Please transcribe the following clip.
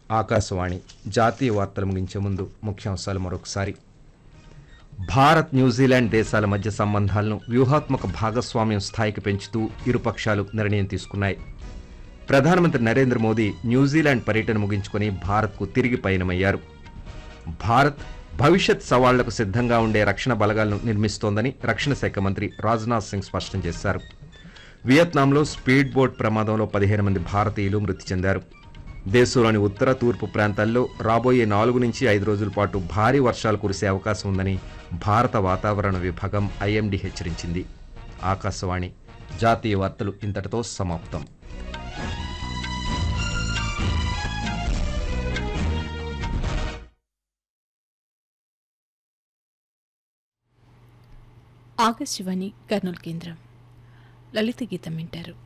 ఆకాశవాణి జాతీయ వార్తలు ముగించే ముందు ముఖ్యాంశాలు మరొకసారి భారత్ న్యూజిలాండ్ దేశాల మధ్య సంబంధాలను వ్యూహాత్మక భాగస్వామ్యం స్థాయికి పెంచుతూ ఇరుపక్షాలు నిర్ణయం తీసుకున్నాయి ప్రధానమంత్రి నరేంద్ర మోదీ న్యూజిలాండ్ పర్యటన ముగించుకొని భారత్కు తిరిగి పయనమయ్యారు భారత్ భవిష్యత్ సవాళ్లకు సిద్ధంగా ఉండే రక్షణ బలగాలను నిర్మిస్తోందని రక్షణ శాఖ మంత్రి రాజ్నాథ్ సింగ్ స్పష్టం చేశారు వియత్నాంలో స్పీడ్ బోట్ ప్రమాదంలో పదిహేను మంది భారతీయులు మృతి చెందారు దేశంలోని ఉత్తర తూర్పు ప్రాంతాల్లో రాబోయే నాలుగు నుంచి ఐదు రోజుల పాటు భారీ వర్షాలు కురిసే అవకాశం ఉందని భారత వాతావరణ విభాగం ఐఎండీ హెచ్చరించింది ఆకాశవాణి జాతీయ వార్తలు ఇంతటితో సమాప్తం ఆకాశవాణి కర్నూలు కేంద్రం లలిత గీతం వింటారు